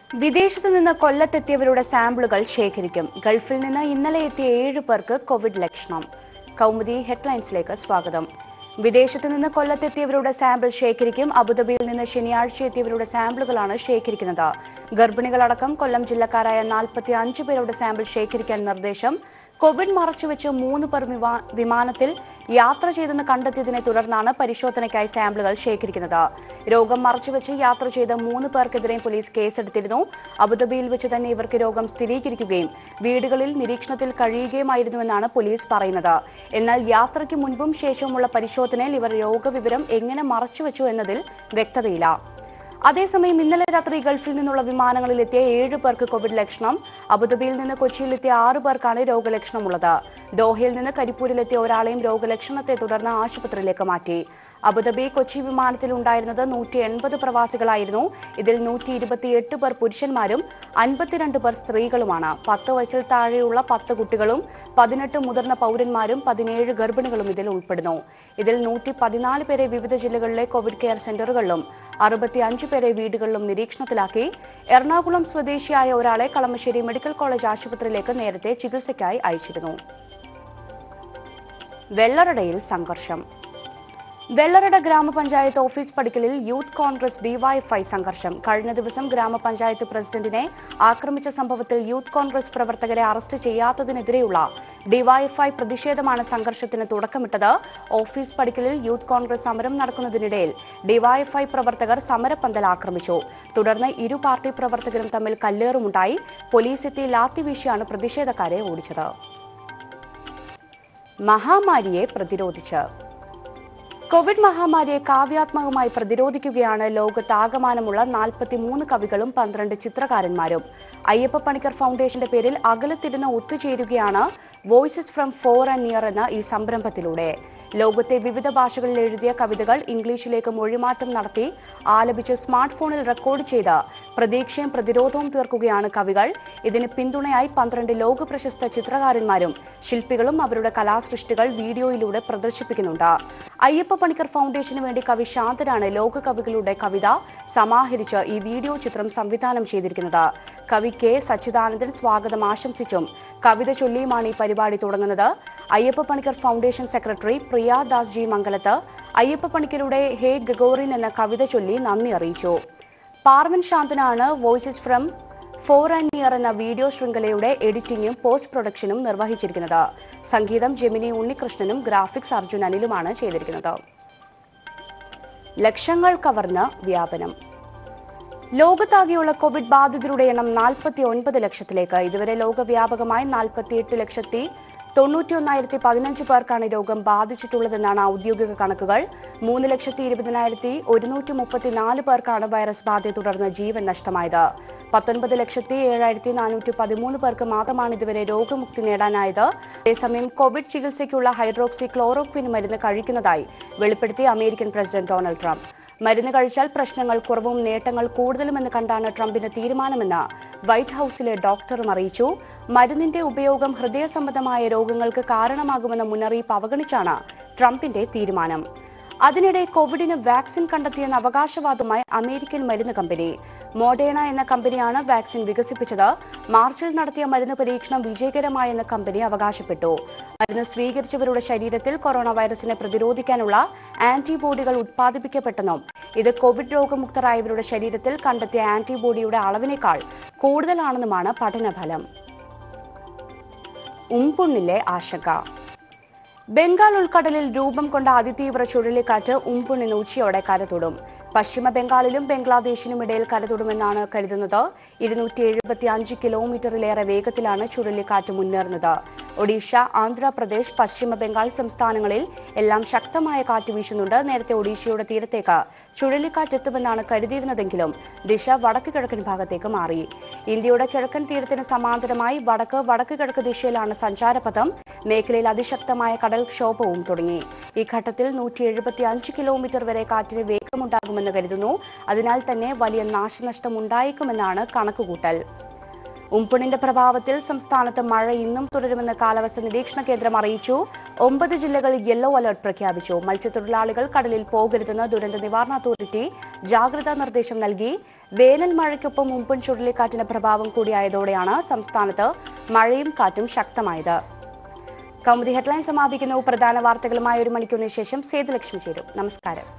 വിദേശത്ത് നിന്ന് കൊല്ലത്തെത്തിയവരുടെ സാമ്പിളുകൾ ശേഖരിക്കും ഗൾഫിൽ നിന്ന് ഇന്നലെ എത്തിയ ഏഴ് പേർക്ക് കോവിഡ് ലക്ഷണം കൗമുദി ഹെഡ്ലൈൻസിലേക്ക് സ്വാഗതം വിദേശത്ത് നിന്ന് കൊല്ലത്തെത്തിയവരുടെ സാമ്പിൾ ശേഖരിക്കും അബുദാബിയിൽ നിന്ന് ശനിയാഴ്ച എത്തിയവരുടെ സാമ്പിളുകളാണ് ശേഖരിക്കുന്നത് ഗർഭിണികളടക്കം കൊല്ലം ജില്ലക്കാരായ നാൽപ്പത്തി അഞ്ച് പേരുടെ സാമ്പിൾ ശേഖരിക്കാൻ നിർദ്ദേശം കോവിഡ് മറച്ചുവെച്ച് മൂന്ന് പേർ വിമാ- വിമാനത്തിൽ യാത്ര ചെയ്തെന്ന് കണ്ടെത്തിയതിനെ തുടർന്നാണ് പരിശോധനയ്ക്കായി സാമ്പിളുകൾ ശേഖരിക്കുന്നത് രോഗം മറച്ചുവെച്ച് യാത്ര ചെയ്ത മൂന്ന് പേർക്കെതിരെ പോലീസ് കേസെടുത്തിരുന്നു അബുദാബിയിൽ വെച്ച് തന്നെ ഇവർക്ക് രോഗം സ്ഥിരീകരിക്കുകയും വീടുകളിൽ നിരീക്ഷണത്തിൽ കഴിയുകയുമായിരുന്നുവെന്നാണ് പോലീസ് പറയുന്നത് എന്നാൽ യാത്രയ്ക്ക് മുൻപും ശേഷവുമുള്ള പരിശോധനയിൽ ഇവർ രോഗവിവരം എങ്ങനെ മറച്ചുവെച്ചു എന്നതിൽ വ്യക്തതയില്ല അതേസമയം ഇന്നലെ രാത്രി ഗൾഫിൽ നിന്നുള്ള വിമാനങ്ങളിൽ എത്തിയ ഏഴ് പേർക്ക് കോവിഡ് ലക്ഷണം അബുദാബിയിൽ നിന്ന് കൊച്ചിയിലെത്തിയ ആറ് പേർക്കാണ് രോഗലക്ഷണമുള്ളത് ദോഹയിൽ നിന്ന് കരിപ്പൂരിലെത്തിയ ഒരാളെയും രോഗലക്ഷണത്തെ തുടർന്ന് ആശുപത്രിയിലേക്ക് മാറ്റി അബുദാബി കൊച്ചി വിമാനത്തിൽ ഉണ്ടായിരുന്നത് നൂറ്റി എൺപത് പ്രവാസികളായിരുന്നു ഇതിൽ നൂറ്റി ഇരുപത്തിയെട്ട് പേർ പുരുഷന്മാരും അൻപത്തിരണ്ട് പേർ സ്ത്രീകളുമാണ് പത്ത് വയസ്സിൽ താഴെയുള്ള പത്ത് കുട്ടികളും പതിനെട്ട് മുതിർന്ന പൗരന്മാരും പതിനേഴ് ഗർഭിണികളും ഇതിൽ ഉൾപ്പെടുന്നു ഇതിൽ നൂറ്റി പതിനാല് പേരെ വിവിധ ജില്ലകളിലെ കോവിഡ് കെയർ സെന്ററുകളിലും അറുപത്തിയഞ്ച് പേരെ വീടുകളിലും നിരീക്ഷണത്തിലാക്കി എറണാകുളം സ്വദേശിയായ ഒരാളെ കളമശ്ശേരി മെഡിക്കൽ കോളേജ് ആശുപത്രിയിലേക്ക് നേരത്തെ ചികിത്സയ്ക്കായി അയച്ചിരുന്നു വെള്ളറടയിൽ സംഘർഷം വെള്ളറട ഗ്രാമപഞ്ചായത്ത് ഓഫീസ് പടിക്കലിൽ യൂത്ത് കോൺഗ്രസ് ഡിവൈഎഫ്ഐ സംഘർഷം കഴിഞ്ഞ ദിവസം ഗ്രാമപഞ്ചായത്ത് പ്രസിഡന്റിനെ ആക്രമിച്ച സംഭവത്തിൽ യൂത്ത് കോൺഗ്രസ് പ്രവർത്തകരെ അറസ്റ്റ് ചെയ്യാത്തതിനെതിരെയുള്ള ഡിവൈഎഫ്ഐ പ്രതിഷേധമാണ് സംഘർഷത്തിന് തുടക്കമിട്ടത് ഓഫീസ് പടിക്കലിൽ യൂത്ത് കോൺഗ്രസ് സമരം നടക്കുന്നതിനിടയിൽ ഡിവൈഎഫ്ഐ പ്രവർത്തകർ സമരപ്പന്തൽ ആക്രമിച്ചു തുടർന്ന് ഇരു പാർട്ടി പ്രവർത്തകരും തമ്മിൽ കല്ലേറുമുണ്ടായി പോലീസ് എത്തി ലാത്തി വീശിയാണ് പ്രതിഷേധക്കാരെ ഓടിച്ചത് മഹാമാരിയെ പ്രതിരോധിച്ച് കോവിഡ് മഹാമാരിയെ കാവ്യാത്മകമായി പ്രതിരോധിക്കുകയാണ് ലോകത്താകമാനമുള്ള നാൽപ്പത്തിമൂന്ന് കവികളും പന്ത്രണ്ട് ചിത്രകാരന്മാരും അയ്യപ്പ പണിക്കർ ഫൗണ്ടേഷന്റെ പേരിൽ അകലത്തിരുന്ന് ഒത്തുചേരുകയാണ് voices from far and near എന്ന ഈ സംരംഭത്തിലൂടെ ലോകത്തെ വിവിധ ഭാഷകളിൽ എഴുതിയ കവിതകൾ ഇംഗ്ലീഷിലേക്ക് മൊഴിമാറ്റം നടത്തി ആലപിച്ച് സ്മാർട്ട് ഫോണിൽ റെക്കോർഡ് ചെയ്ത് പ്രതീക്ഷയും പ്രതിരോധവും തീർക്കുകയാണ് കവികൾ ഇതിന് പിന്തുണയായി പന്ത്രണ്ട് ലോക പ്രശസ്ത ചിത്രകാരന്മാരും ശില്പികളും അവരുടെ കലാസൃഷ്ടികൾ വീഡിയോയിലൂടെ പ്രദർശിപ്പിക്കുന്നുണ്ട് അയ്യപ്പ പണിക്കർ ഫൗണ്ടേഷന് വേണ്ടി കവി ശാന്തനാണ് ലോക കവികളുടെ കവിത സമാഹരിച്ച് ഈ വീഡിയോ ചിത്രം സംവിധാനം ചെയ്തിരിക്കുന്നത് കവി കെ സച്ചിദാനന്ദൻ സ്വാഗതം ആശംസിച്ചും കവിത ചൊല്ലിയുമാണ് ഈ പരിപാടി തുടങ്ങുന്നത് Ayyappa Panicker foundation secretary Priya Das G Mangalath Ayyappa പണിക്കരുടെ ഹേ ഗഗോറിൻ എന്ന കവിത ചൊല്ലി നന്ദി അറിയിച്ചു പാർവൻ ശാന്തനാണ് voices from far and near എന്ന വീഡിയോ ശൃംഖലയുടെ എഡിറ്റിംഗും പോസ്റ്റ് പ്രൊഡക്ഷനും നിർവഹിച്ചിരിക്കുന്നത് സംഗീതം ജെമിനി ഉണ്ണികൃഷ്ണനും ഗ്രാഫിക്സ് അർജുൻ അനിലുമാണ് ചെയ്തിരിക്കുന്നത് ലക്ഷങ്ങൾ കവർന്ന് വ്യാപനം ലോകത്താകെയുള്ള കോവിഡ് ബാധിതരുടെ എണ്ണം നാൽപ്പത്തി ഒൻപത് ലക്ഷത്തിലേക്ക് ഇതുവരെ ലോകവ്യാപകമായി നാൽപ്പത്തിയെട്ട് ലക്ഷത്തി തൊണ്ണൂറ്റിയൊന്നായിരത്തി പതിനഞ്ച് പേർക്കാണ് രോഗം ബാധിച്ചിട്ടുള്ളതെന്നാണ് ഔദ്യോഗിക കണക്കുകൾ മൂന്ന് ലക്ഷത്തി ഇരുപതിനായിരത്തി ഒരുന്നൂറ്റി മുപ്പത്തിനാല് പേർക്കാണ് വൈറസ് ബാധയെ തുടർന്ന് ജീവൻ നഷ്ടമായത് പത്തൊൻപത് ലക്ഷത്തി ഏഴായിരത്തി നാനൂറ്റി പതിമൂന്ന് പേർക്ക് മാത്രമാണ് ഇതുവരെ രോഗമുക്തി നേടാനായത് അതേസമയം കോവിഡ് ചികിത്സയ്ക്കുള്ള ഹൈഡ്രോക്സി ക്ലോറോക്വിൻ മരുന്ന് കഴിക്കുന്നതായി വെളിപ്പെടുത്തി അമേരിക്കൻ പ്രസിഡന്റ് ഡൊണാൾഡ് ട്രംപ് മരുന്ന് കഴിച്ചാൽ പ്രശ്നങ്ങൾ കുറവും നേട്ടങ്ങൾ കൂടുതലുമെന്ന് കണ്ടാണ് ട്രംപിന്റെ തീരുമാനമെന്ന് വൈറ്റ് ഹൌസിലെ ഡോക്ടറും അറിയിച്ചു മരുന്നിന്റെ ഉപയോഗം ഹൃദയ സംബന്ധമായ രോഗങ്ങൾക്ക് കാരണമാകുമെന്ന മുന്നറിയിപ്പ് അവഗണിച്ചാണ് ട്രംപിന്റെ തീരുമാനം അതിനിടെ കോവിഡിന് വാക്സിൻ കണ്ടെത്തിയെന്ന അവകാശവാദവുമായി അമേരിക്കൻ മരുന്ന് കമ്പനി മോഡേണ എന്ന കമ്പനിയാണ് വാക്സിൻ വികസിപ്പിച്ചത് മാർച്ചിൽ നടത്തിയ മരുന്ന് പരീക്ഷണം വിജയകരമായെന്ന് കമ്പനി അവകാശപ്പെട്ടു മരുന്ന് സ്വീകരിച്ചവരുടെ ശരീരത്തിൽ കൊറോണ വൈറസിനെ പ്രതിരോധിക്കാനുള്ള ആന്റിബോഡികൾ ഉത്പാദിപ്പിക്കപ്പെട്ടെന്നും ഇത് കോവിഡ് രോഗമുക്തരായവരുടെ ശരീരത്തിൽ കണ്ടെത്തിയ ആന്റിബോഡിയുടെ അളവിനേക്കാൾ കൂടുതലാണെന്നുമാണ് പഠനഫലം ഉംപുണ്ണിലെ ആശങ്ക ബംഗാൾ ഉൾക്കടലിൽ രൂപം കൊണ്ട അതിതീവ്ര ചുഴലിക്കാറ്റ് ഉംപുൺ ഇന്ന് ഉച്ചയോടെ കരതൊടും പശ്ചിമ ബംഗാളിലും ബംഗ്ലാദേശിനും ഇടയിൽ കരതൊടുമെന്നാണ് കരുതുന്നത് ഇരുന്നൂറ്റി എഴുപത്തി അഞ്ച് കിലോമീറ്ററിലേറെ വേഗത്തിലാണ് ചുഴലിക്കാറ്റ് മുന്നേറുന്നത് ഒഡീഷ ആന്ധ്രാപ്രദേശ് പശ്ചിമ ബംഗാൾ സംസ്ഥാനങ്ങളിൽ എല്ലാം ശക്തമായ കാറ്റ് വീശുന്നുണ്ട് നേരത്തെ ഒഡീഷയുടെ തീരത്തേക്ക് ചുഴലിക്കാറ്റ് എത്തുമെന്നാണ് കരുതിയിരുന്നതെങ്കിലും ദിശ വടക്ക് കിഴക്കൻ ഭാഗത്തേക്ക് മാറി ഇന്ത്യയുടെ കിഴക്കൻ തീരത്തിന് സമാന്തരമായി വടക്ക് വടക്ക് കിഴക്ക് ദിശയിലാണ് സഞ്ചാരപഥം മേഖലയിൽ അതിശക്തമായ കടൽക്ഷോഭവും തുടങ്ങി ഈ ഘട്ടത്തിൽ നൂറ്റി എഴുപത്തി അഞ്ച് കിലോമീറ്റർ വരെ കാറ്റിന് വേഗമുണ്ടാകുമെന്ന് കരുതുന്നു അതിനാൽ തന്നെ വലിയ നാശനഷ്ടം ഉണ്ടായേക്കുമെന്നാണ് കണക്കുകൂട്ടൽ ഉംപുണിന്റെ പ്രഭാവത്തിൽ സംസ്ഥാനത്ത് മഴ ഇന്നും തുടരുമെന്ന് കാലാവസ്ഥ നിരീക്ഷണ കേന്ദ്രം അറിയിച്ചു ഒമ്പത് ജില്ലകളിൽ യെല്ലോ അലർട്ട് പ്രഖ്യാപിച്ചു മത്സ്യത്തൊഴിലാളികൾ കടലിൽ പോകരുതെന്ന് ദുരന്ത നിവാരണ അതോറിറ്റി ജാഗ്രതാ നിർദ്ദേശം നൽകി വേനൽ മഴയ്ക്കൊപ്പം ഉംപുൺ ചുഴലിക്കാറ്റിന്റെ പ്രഭാവം കൂടിയായതോടെയാണ് സംസ്ഥാനത്ത് മഴയും കാറ്റും ശക്തമായത് കൗമുദി ഹെഡ്ലൈൻ സമാപിക്കുന്നു പ്രധാന വാർത്തകളുമായി ഒരു മണിക്കൂറിന് ശേഷം സേതുലക്ഷ്മി ചേരും നമസ്കാരം